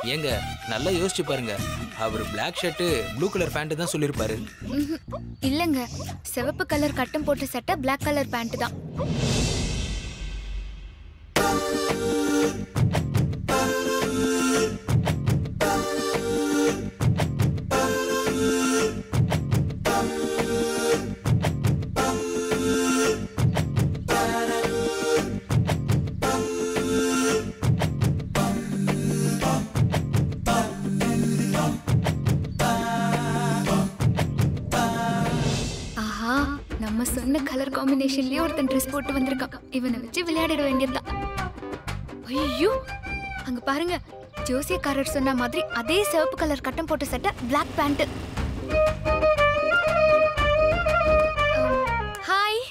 ஏங்க நல்லா யோசிச்சு பாருங்க அவர் Black shirt blue colour pant தான் சொல்லியிருப்பாரு ம்ஹும். இல்லங்க சிவப்பு கலர் கட்டம் போட்ட சட்டை Black கலர் பேண்ட் தான் ஆஹா நம்ம சொன்ன கலர் காம்பினேஷன்லயே ஒருத்தன் ட்ரெஸ் போட்டு வந்திருக்கான் இவனை வச்சு விளையாடிட வேண்டியதுதான் ஐயோ அங்க பாருங்க ஜோசியக்காரர் சொன்ன மாதிரி அதே சிவப்பு கலர் கட்டம் போட்ட சட்டை Black பேண்ட் ஹாய்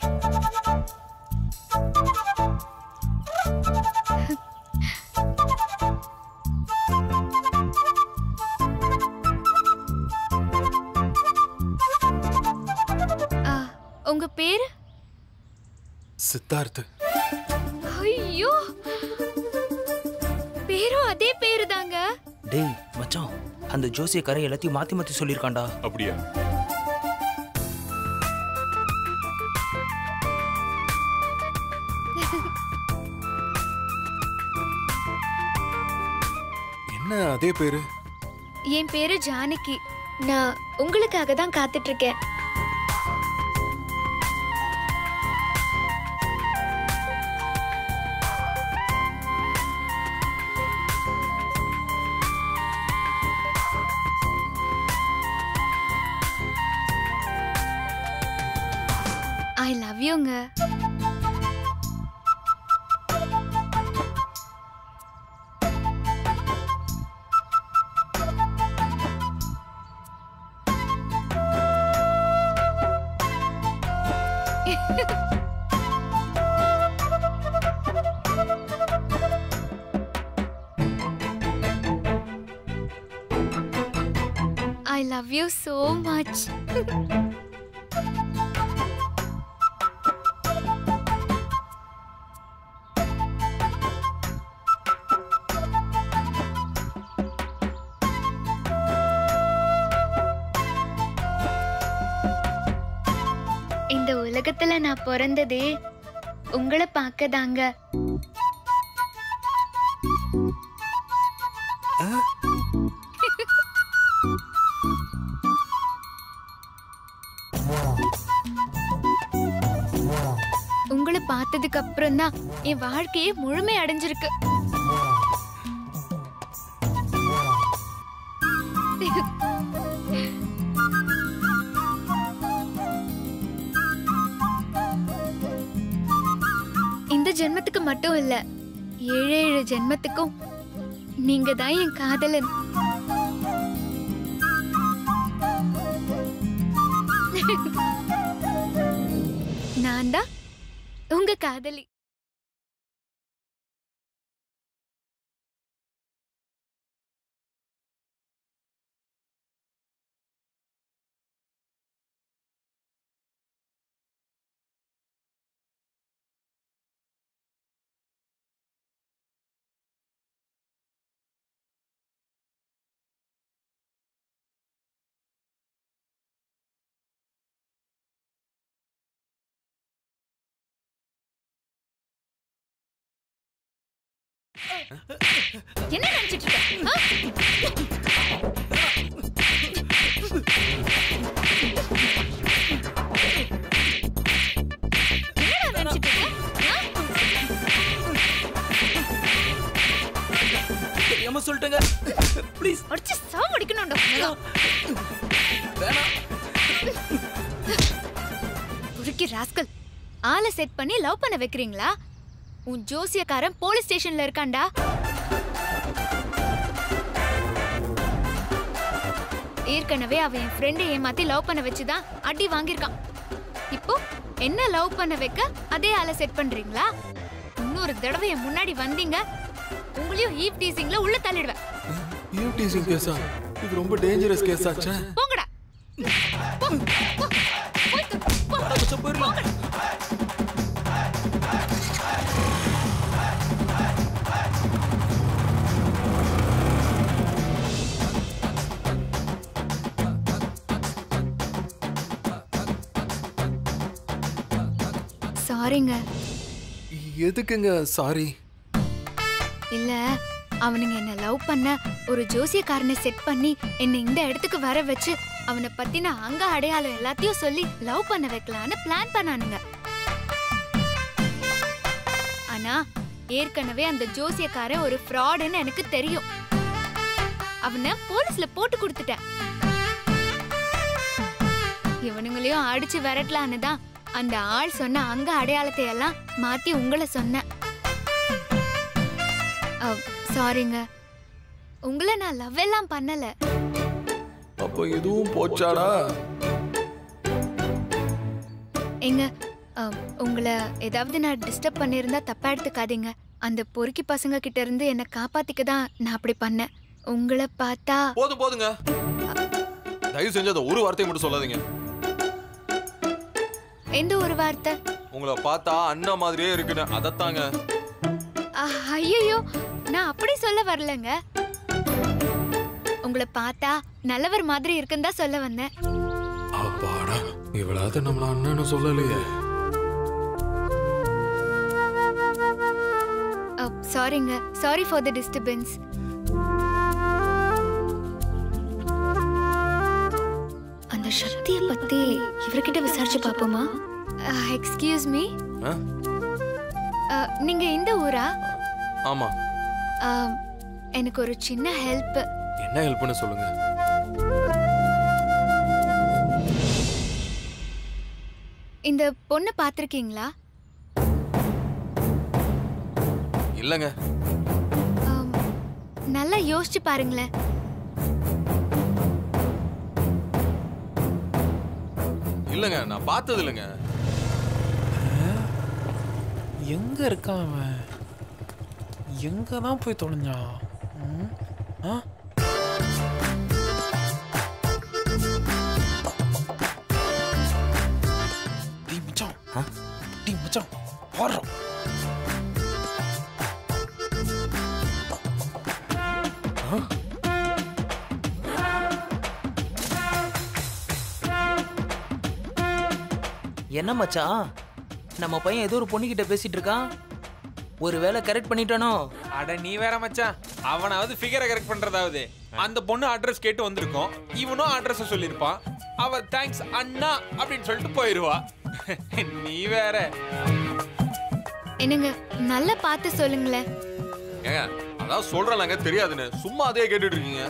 ஆ, உங்க பேரு சித்தார்த் ஐயோ பேரும் அதே பேரு தாங்க டேய் மச்சான் அந்த ஜோசியக்காரன் எல்லாத்தையும் மாத்தி மாத்தி சொல்லியிருக்கான்டா அப்படியா என்ன அதே பேரு என் பேரு ஜானகி நான் உங்களுக்காக தான் காத்துட்டு இருக்கேன் ஐ லவ் யூங்க I love you so much இந்த உலகத்துல நான் பிறந்ததே உங்களை பார்க்க தாங்க உங்களை பார்த்ததுக்கு அப்புறம் தான் என் வாழ்க்கையே முழுமை அடைஞ்சிருக்கு இந்த ஜென்மத்துக்கு மட்டும் இல்ல ஏழு ஏழு ஜென்மத்துக்கும் நீங்க தான் என் காதலன் நான் தான் உங்க காதலி என்ன நினைச்சிட்டு இருக்க ஆ? என்னடா நினைச்சிட்டு இருக்க? ஆ? தெரியாம சொல்லிட்டேங்க ப்ளீஸ் அடிச்சு சாவடிக்கணும்டா வேணாம் குறுக்கி ராஸ்கல் ஆளை செட் பண்ணி லவ் பண்ண வைக்கிறீங்களா உன் ஜோசியக்காரன் போலீஸ் ஸ்டேஷன்ல இருக்கான்டா ஏற்கனவே அவன் என் ஃப்ரெண்டை ஏமாத்தி லவ் பண்ண வச்சுதான் அடி வாங்கியிருக்கான் இப்போ என்ன லவ் பண்ண வைக்க அதே ஆளை செட் பண்றீங்களா இன்னொரு தடவை என் முன்னாடி வந்தீங்க உங்களையும் ஈவ் டீசிங்ல உள்ள தள்ளிடுவேன் ஈவ் டீசிங் கேஸா இது ரொம்ப டேஞ்சரஸ் கேஸ் ஆச்சே போங்கடா போ, போ, போய்த்து, போ. மச்சான் போயிடலாம் சாரிங்க எதுக்குங்க சாரி இல்ல அவனுங்க என்ன லவ் பண்ண ஒரு ஜோசியக்காரனை செட் பண்ணி என்னை இந்த இடத்துக்கு வர வச்சு அவனை பத்தின அங்க அடையாளம் எல்லாத்தையும் சொல்லி லவ் பண்ண வைக்கலான்னு பிளான் பண்ணானுங்க ஆனா ஏற்கனவே அந்த ஜோசியக்காரன் ஒரு ஃப்ராடுன்னு எனக்கு தெரியும் அவனை போலீஸ்ல போட்டு கொடுத்துட்டேன் இவனுங்களையும் அடிச்சு விரட்டலான்னு தான் அந்த ஆள் சொன்ன அங்க அடையாளத்தை எல்லாம் மாத்தி உங்களை சொன்னேன் சாரிங்க உங்களை நான் லவ் எல்லாம் பண்ணல அப்போ இதுவும் போச்சாடா எங்க அஹ், உங்களை ஏதாவது நான் டிஸ்டர்ப் பண்ணியிருந்தா தப்பா எடுத்துக்காதீங்க அந்த பொறுக்கி பசங்க கிட்ட இருந்து என்னை காப்பாத்திக்க தான் நான் அப்படி பண்ணேன் உங்களை பார்த்தா போதும் போதுங்க தயவு செஞ்சு அதை ஒரு வார்த்தையை மட்டும் சொல்லாதீங்க எந்த ஒரு வார்த்தை உங்களை பார்த்தா அண்ணா மாதிரியே இருக்குன்னு அதத்தாங்க ஐயோ நான் அப்படி சொல்ல வரலங்க உங்களை பார்த்தா நல்லவர் மாதிரி இருக்குன்னு தான் சொல்ல வந்தேன் அப்பாடா இவளாவது நம்மள அண்ணன்னு சொல்லலையே சாரிங்க சாரி ஃபார் த டிஸ்டர்பன்ஸ் அந்த சக்தியை பத்தி இவர்கிட்ட விசாரிச்சு பாப்போமா எக்ஸ்கியூஸ் மீ ஆ? நீங்க இந்த ஊரா ஆமா அஹ், எனக்கு ஒரு சின்ன ஹெல்ப் என்ன ஹெல்ப்னு சொல்லுங்க இந்த பொண்ணை பார்த்துருக்கீங்களா இல்லங்க அம், நல்லா யோசிச்சு பாருங்களேன் இல்லங்க நான் பார்த்தது இல்லைங்க எங்க இருக்கான் அவன் எங்க தான் போய் தொலைஞ்சான் ம்? ஆ? டேய் மச்சான் டேய் மச்சான் பாரு என்ன மச்சான் நம்ம பையன் ஏதோ ஒரு பொண்ணுகிட்ட பேசிட்டு இருக்கான் ஒருவேளை கரெக்ட் பண்ணிட்டானோ அட நீ வேற மச்சான் அவனாவது ஃபிகரை கரெக்ட் பண்றதாவது அந்த பொண்ணு அட்ரஸ் கேட்டு வந்திருக்கோம் இவனும் அட்ரஸ் சொல்லியிருப்பான் அவ தேங்க்ஸ் அண்ணா அப்படின்னு சொல்லிட்டு போயிருவா நீ வேற என்னங்க நல்லா பார்த்து சொல்லுங்களேன் ஏங்க அதான் சொல்றேன்லங்க தெரியாதுன்னு சும்மா அதே கேட்டுட்டு இருக்கீங்க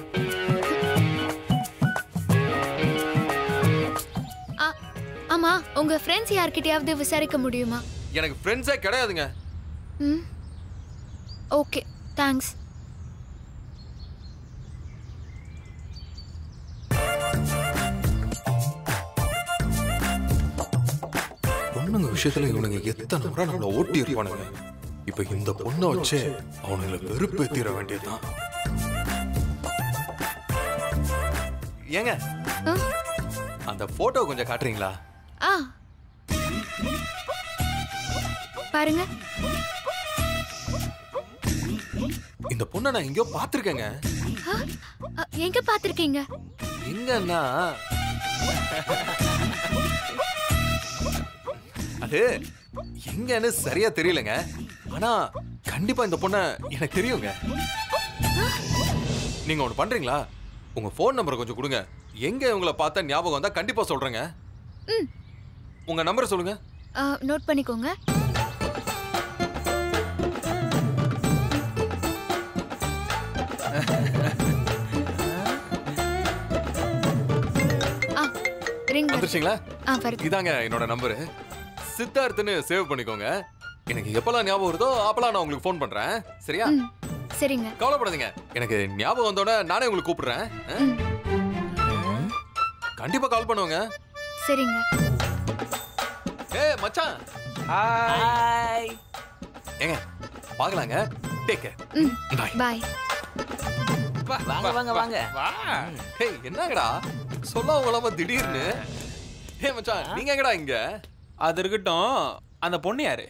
ஆ, ஆமா உங்க ஃப்ரெண்ட்ஸ் யார்கிட்டயாவது விசாரிக்க முடியுமா எனக்கு ஃப்ரெண்ட்ஸே கிடையாதுங்க ம் ஓகே தேங்க்ஸ் பொண்ணுங்க விஷயத்துல இவனுங்க எத்தனை முறை நம்மள ஓட்டி இருப்பானுங்க இப்ப இந்த பொண்ணை வச்சு அவனுங்களை வெறுப்பேத்திர வேண்டியதுதான் ஏங்க ஆ, அந்த போட்டோ கொஞ்சம் காட்டுறீங்களா ஆ பாருங்க இந்த பொண்ணை நான் எங்கேயோ பார்த்திருக்கேங்க ஆ, ஆ, எங்க பார்த்திருக்கீங்க எங்கன்னா அது எங்கன்னு சரியா தெரியலங்க ஆனா கண்டிப்பா இந்த பொண்ண எனக்கு தெரியுங்க நீங்க ஒண்ணு பண்றீங்களா உங்க ஃபோன் நம்பரை கொஞ்சம் கொடுங்க எங்க உங்களை பார்த்தா ஞாபகம் வந்தா கண்டிப்பா சொல்றேங்க ம். உங்க நம்பர் சொல்லுங்க ஆ, நோட் பண்ணிக்கோங்க ஆ ரிங் வந்துருச்சுங்களா ஆ வருது இதாங்க என்னோட நம்பரு சித்தார்த்துன்னு சேவ் பண்ணிக்கோங்க எனக்கு எப்பெல்லாம் ஞாபகம் வருதோ அப்பெல்லாம் நான் உங்களுக்கு ஃபோன் பண்றேன் சரியா ம் சரிங்க கவலைப்படாதீங்க எனக்கு ஞாபகம் வந்தோட நானே உங்களுக்கு கூப்பிடுறேன் ஆ? ம் கண்டிப்பா கால் பண்ணுவாங்க சரிங்க ஏ மச்சான் ஹாய் ஏங்க பார்க்கலாங்க டேக் கேர் ம் பாய் பாய் வாங்க வாங்க வாங்க வா ஹேய் என்னங்கடா சொல்லாம கொள்ளாம திடீர்னு ஏ மச்சான் நீங்க எங்கடா இங்க அது இருக்கட்டும் அந்த பொண்ணு யாரு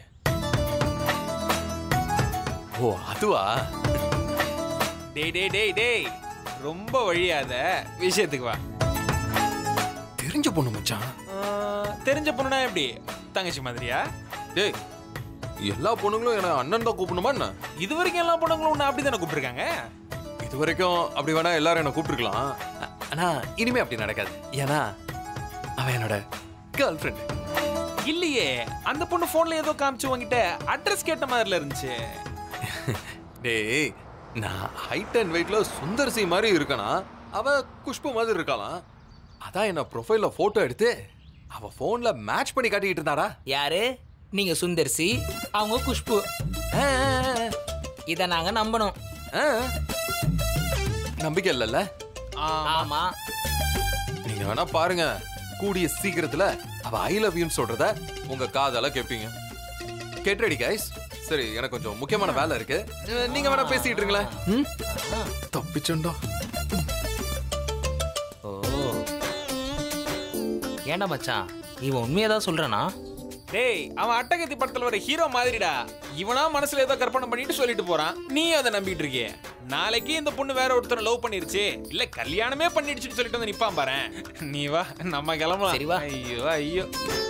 ஓ அதுவா டேய் டேய் டேய் டேய் ரொம்ப வழியாத விஷயத்துக்கு வா தெரிஞ்ச பொண்ணு மச்சான் ஆ, தெரிஞ்ச பொண்ணுனா எப்படி தங்கச்சி மாதிரியா டேய் எல்லா பொண்ணுங்களும் என்ன அண்ணன் தான் கூப்பிடணுமா என்ன இது வரைக்கும் எல்லா பொண்ணுங்களும் உன்னை அப்படி தானே கூப்பிட்டுருக்காங்க இது வரைக்கும் அப்படி வேணா எல்லாரும் என்ன கூப்பிட்டுருக்கலாம் அ- ஆனா இனிமே அப்படி நடக்காது ஏன்னா அவன் என்னோட கேர்ள் ஃப்ரெண்ட் இல்லையே அந்த பொண்ணு போன்ல ஏதோ காமிச்சு உங்ககிட்ட அட்ரஸ் கேட்ட மாதிரில இருந்துச்சு டேய் நான் ஹைட் அண்ட் வெயிட்ல சுந்தர் சி மாதிரி இருக்கனா அவ குஷ்பு மாதிரி இருக்கலாம் அதான் என்ன ப்ரொஃபைல்ல போட்டோ எடுத்து அவ போன்ல மேட்ச் பண்ணி காட்டிக்கிட்டு இருந்தாடா யாரு நீங்க சுந்தர்சி அவங்க குஷ்பு ஆ, ஆ, இதை நாங்க நம்பணும் ஆ. நம்பிக்கை இல்லைல்ல ஆமா நீங்க வேணா பாருங்க கூடிய சீக்கிரத்துல அவ ஐ லவ் யூன்னு சொல்றத உங்க காதால கேட்பீங்க கெட் ரெடி கைஸ் சரி எனக்கு கொஞ்சம் முக்கியமான வேலை இருக்கு அஹ், நீங்க வேணா பேசிட்டு இருங்களேன் ம்? தப்பிச்சண்டா ஓ ஏன்டா மச்சான் இவன் உண்மையதான் சொல்றானா டேய் அவன் அட்டகத்தி படத்துல வர ஹீரோ மாதிரிடா இவனா மனசுல ஏதோ கற்பனை பண்ணிட்டு சொல்லிட்டு போறான் நீ அதை நம்பிட்டு இருக்கிய நாளைக்கு இந்த பொண்ணு வேற ஒருத்தரை லவ் பண்ணிருச்சு இல்ல கல்யாணமே பண்ணிடுச்சுன்னு சொல்லிட்டு வந்து நிப்பான் பாரு நீ வா நம்ம கிளம்பலாம் சரி, வா. ஐயோ ஐயோ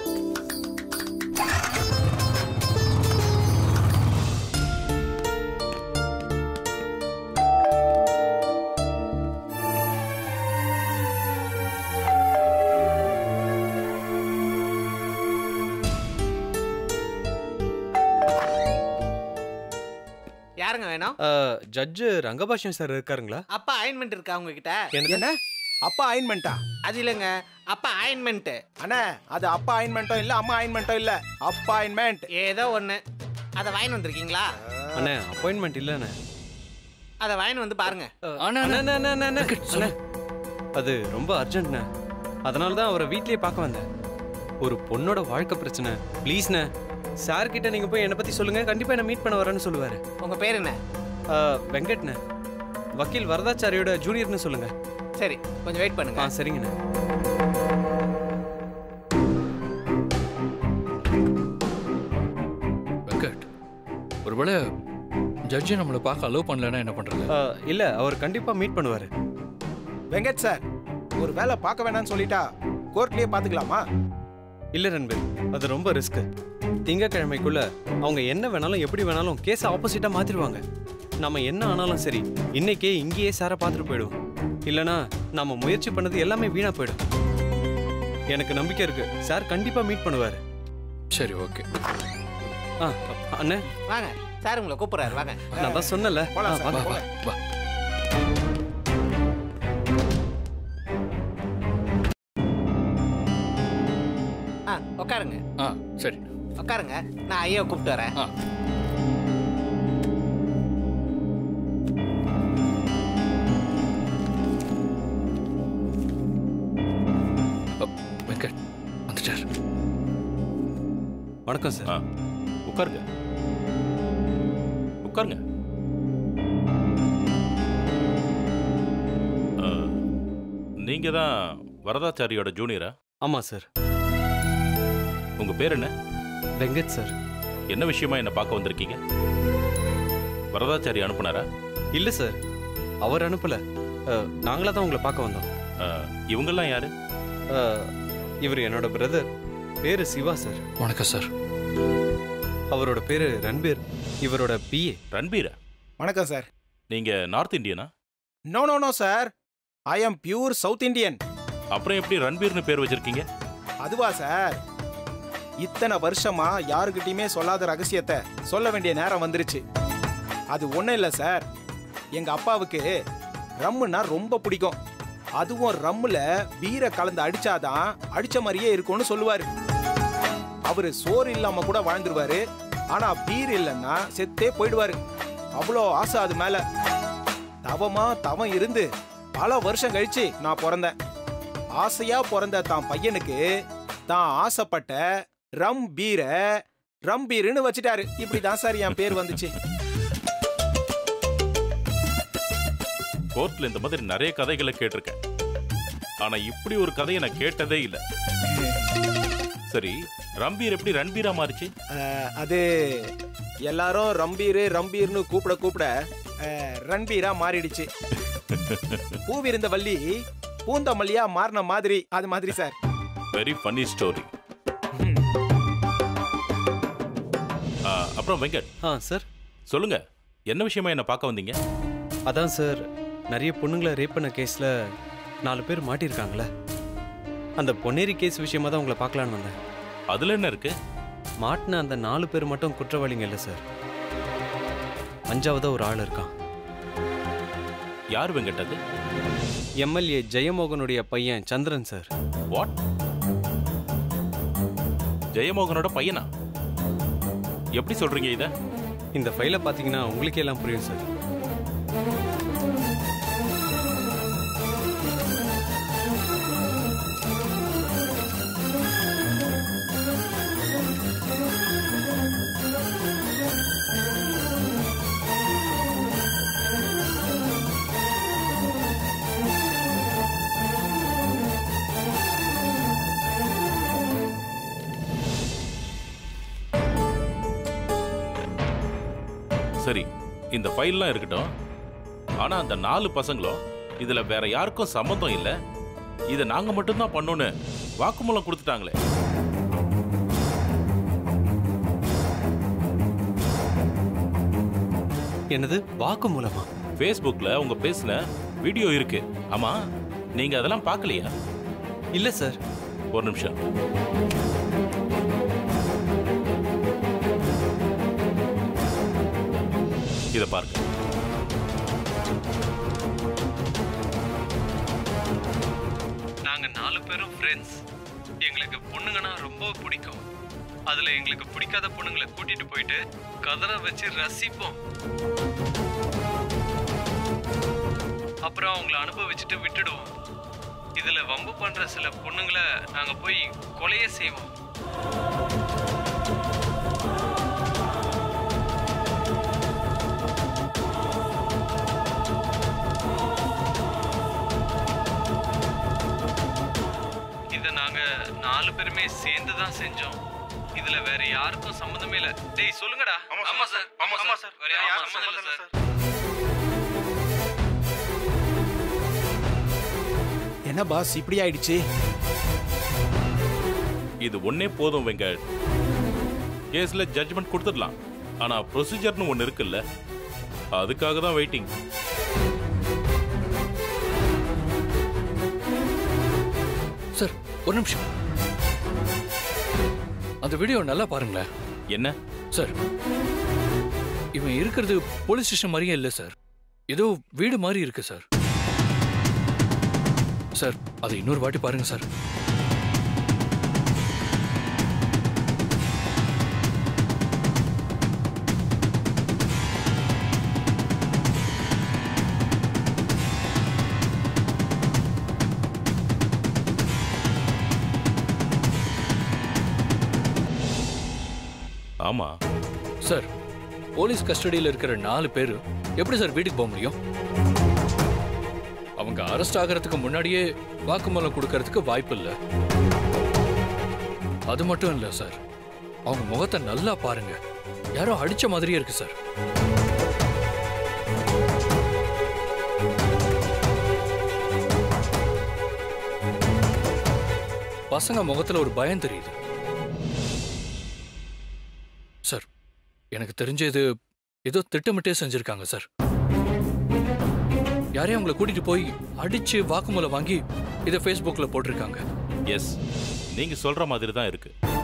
யாருங்க வேணும் ஜட்ஜு ரங்கபாஷன் சார் இருக்காருங்களா அப்பா அயன்மெண்ட் இருக்கா உங்ககிட்ட என்ன அப்பா அயன்மெண்டா அது இல்லைங்க அப்பா அயன்மெண்ட் அண்ணா அது அப்பா அயன்மெண்ட்டும் இல்ல அம்மா அயன்மெண்ட்டும் இல்ல அப்பா அயன்மெண்ட் ஏதோ ஒண்ணு அதை வாங்கி வந்திருக்கீங்களா அண்ணே அப்பாயின்மெண்ட் இல்லைண்ணே அதை வாங்கி வந்து பாருங்க அண்ணே, அண்ணே, அண்ணே, அண்ணே, அண்ணே. அண்ணே, அது ரொம்ப அர்ஜென்ட்ண்ணே அதனால தான் அவரை வீட்லயே பார்க்க வந்தேன் ஒரு பொண்ணோட வாழ்க்கை பிரச்சனை ப்ளீஸ்ண்ணே சார் கிட்ட நீங்க போய் என்னை பத்தி சொல்லுங்க கண்டிப்பா என்ன மீட் பண்ண வரேன்னு சொல்லுவாரு உங்க பேர் என்ன அஹ், வெங்கட்ண்ணே வக்கீல் வரதாச்சாரியோட ஜூனியர்னு சொல்லுங்க சரி கொஞ்சம் வெயிட் ஆ பண்ணுங்க சரிங்கண்ணே வெங்கட் ஒருவேளை ஜட்ஜி நம்மளை பார்க்க அலோவ் பண்ணலன்னா என்ன பண்றது அஹ், இல்ல அவர் கண்டிப்பா மீட் பண்ணுவாரு வெங்கட் சார் ஒரு வேலை பார்க்க வேணாம்னு சொல்லிட்டா கோர்ட்லயே பாத்துக்கலாமா இல்ல ரன்பீர் அது ரொம்ப ரிஸ்க் திங்கக்கிழமைக்குள்ள அவங்க என்ன வேணாலும் எப்படி வேணாலும் கேஸ் ஆப்போசிட்டா மாத்திடுவாங்க நம்ம என்ன ஆனாலும் சரி இன்னைக்கே இங்கேயே சாரை பார்த்துட்டு போயிடுவோம் இல்லனா நம்ம முயற்சி பண்ணது எல்லாமே வீணா போயிடும் எனக்கு நம்பிக்கை இருக்கு சார் கண்டிப்பா மீட் பண்ணுவாரு சரி ஓகே ஆ அண்ணே வாங்க சார் உங்களை கூப்பிடுறாரு வாங்க நான் தான் சொன்னல போலாம் சார் வா வா போலாம். வா ஆ உட்காருங்க ஆ சரி உட்காருங்க நான் ஐயா கூப்பிட்டு வரேன் ஆ அப், வெங்கட் வந்துட்டார் வணக்கம் சார் ஆ உட்காருங்க உட்காருங்க ஆ, நீங்க தான் வரதாச்சாரியோட ஜூனியரா ஆமா சார் உங்க பேர் என்ன வெங்கட் சார் என்ன விஷயமா என்ன பார்க்க வந்திருக்கீங்க வரதாச்சாரி அனுப்புனாரா இல்ல சார் அவர் அனுப்பல அஹ், நாங்களா தான் உங்களை பார்க்க வந்தோம் ஆ, இவங்கெல்லாம் யாரு அஹ், இவர் என்னோட பிரதர் பேரு சிவா சார் வணக்கம் சார் அவரோட பேரு ரன்பீர் இவரோட பிஏ ரன்பீரா வணக்கம் சார் நீங்க நார்த் இந்தியனா no no no sir I am pure south Indian அப்புறம் எப்படி ரன்பீர்னு பேர் வச்சிருக்கீங்க அதுவா சார் இத்தனை வருஷமா யாருக்கிட்டயுமே சொல்லாத ரகசியத்தை சொல்ல வேண்டிய நேரம் வந்துருச்சு அது ஒண்ணும் இல்லை சார் எங்க அப்பாவுக்கு ரம்முன்னா ரொம்ப பிடிக்கும் அதுவும் ரம்முல பீரை கலந்து அடிச்சாதான் அடிச்ச மாதிரியே இருக்கும்னு சொல்லுவாரு அவரு சோறு இல்லாம கூட வாழ்ந்துருவாரு ஆனா பீர் இல்லைன்னா செத்தே போயிடுவாரு அவ்வளோ ஆசை அது மேல தவமா தவம் இருந்து பல வருஷம் கழிச்சு நான் பிறந்தேன் ஆசையா பிறந்த தான் பையனுக்கு தான் ஆசைப்பட்ட ரம் பீர ரம் பீருன்னு வச்சுட்டாரு இப்படிதான் சார் என் பேர் வந்துச்சு கோர்ட்ல இந்த மாதிரி நிறைய கதைகளை கேட்டிருக்கேன் ஆனா இப்படி ஒரு கதையை நான் கேட்டதே இல்ல சரி ரம்பீர் எப்படி ரன்பீரா மாறிச்சு அஹ், அது எல்லாரும் ரம்பீரு ரம்பீர்னு கூப்பிட கூப்பிட அஹ், ரன்பீரா மாறிடுச்சு பூவிருந்த வள்ளி பூந்தமல்லியா மாறின மாதிரி அது மாதிரி சார் வெரி ஃபன்னி ஸ்டோரி அப்புறம் வெங்கட் ஆ சார் சொல்லுங்க என்ன விஷயமா என்ன பார்க்க வந்தீங்க அதான் சார் நிறைய பொண்ணுங்களை ரேப் பண்ண கேஸில் நாலு பேர் மாட்டியிருக்காங்களே அந்த பொன்னேரி கேஸ் விஷயமா தான் உங்களை பார்க்கலான்னு வந்தேன் அதுல என்ன இருக்கு மாட்டின அந்த நாலு பேர் மட்டும் குற்றவாளிங்க இல்லை சார் அஞ்சாவதா ஒரு ஆள் இருக்கான் யார் வெங்கட் அது எம்எல்ஏ ஜெயமோகனுடைய பையன் சந்திரன் சார் வாட் ஜெயமோகனோட பையனா எப்படி சொல்றீங்க இத இந்த ஃபைலை பார்த்தீங்கன்னா உங்களுக்கே எல்லாம் புரியும் சார் சரி இந்த ஃபைல்லாம் இருக்கட்டும் ஆனா அந்த நாலு பசங்களும் இதுல வேற யாருக்கும் சம்மந்தம் இல்ல இதை நாங்க மட்டும்தான் பண்ணோன்னு வாக்குமூலம் கொடுத்துட்டாங்களே என்னது வாக்கு மூலமா ஃபேஸ்புக்ல உங்க பேசின வீடியோ இருக்கு ஆமா நீங்க அதெல்லாம் பார்க்கலையா இல்லை சார் ஒரு நிமிஷம் இத பாருங்க நாங்கள் நாலு பேரும் ஃப்ரெண்ட்ஸ் எங்களுக்கு பொண்ணுங்கன்னா ரொம்ப பிடிக்கும் அதில் எங்களுக்கு பிடிக்காத பொண்ணுங்களை கூட்டிட்டு போயிட்டு கதரை வச்சு ரசிப்போம் அப்புறம் அவங்கள அனுபவிச்சுட்டு விட்டுடுவோம் இதில் வம்பு பண்ணுற சில பொண்ணுங்களை நாங்கள் போய் கொலையே செய்வோம் இதை நாங்கள் நாலு பேருமே சேர்ந்து தான் செஞ்சோம் இதுல வேற யாருக்கும் சம்மந்தமே இல்ல டேய் சொல்லுங்கடா ஆமா சார் ஆமா சார் வேற யாருக்கும் சம்மந்தம் இல்ல சார் என்ன பாஸ் இப்படி ஆயிடுச்சு இது ஒன்னே போதும் வெங்கட் கேஸ்ல ஜட்ஜ்மெண்ட் கொடுத்துடலாம் ஆனா ப்ரொசீஜர்னு ஒன்னு இருக்குல்ல அதுக்காக தான் வெயிட்டிங் சார் ஒரு நிமிஷம் அந்த வீடியோ நல்லா பாருங்களேன் என்ன சார் இவன் இருக்கிறது போலீஸ் ஸ்டேஷன் மாதிரியே இல்லை சார் ஏதோ வீடு மாதிரி இருக்கு சார் சார் அதை இன்னொரு வாட்டி பாருங்க சார் ஆமா சார் போலீஸ் கஸ்டடியில் இருக்கிற நாலு பேர் எப்படி சார் வீட்டுக்கு போக முடியும் அவங்க அரெஸ்ட் ஆகிறதுக்கு முன்னாடியே வாக்குமூலம் கொடுக்கறதுக்கு வாய்ப்பு இல்லை அது மட்டும் இல்லை சார் அவங்க முகத்தை நல்லா பாருங்க யாரோ அடிச்ச மாதிரியே இருக்கு சார் பசங்க முகத்துல ஒரு பயம் தெரியுது சார் எனக்கு தெரிஞ்ச இது ஏதோ திட்டமிட்டே செஞ்சிருக்காங்க சார் யாரையும் அவங்கள கூட்டிட்டு போய் அடிச்சு வாக்குமூலம் வாங்கி இதை ஃபேஸ்புக்ல போட்டிருக்காங்க எஸ் நீங்க சொல்ற மாதிரி தான் இருக்கு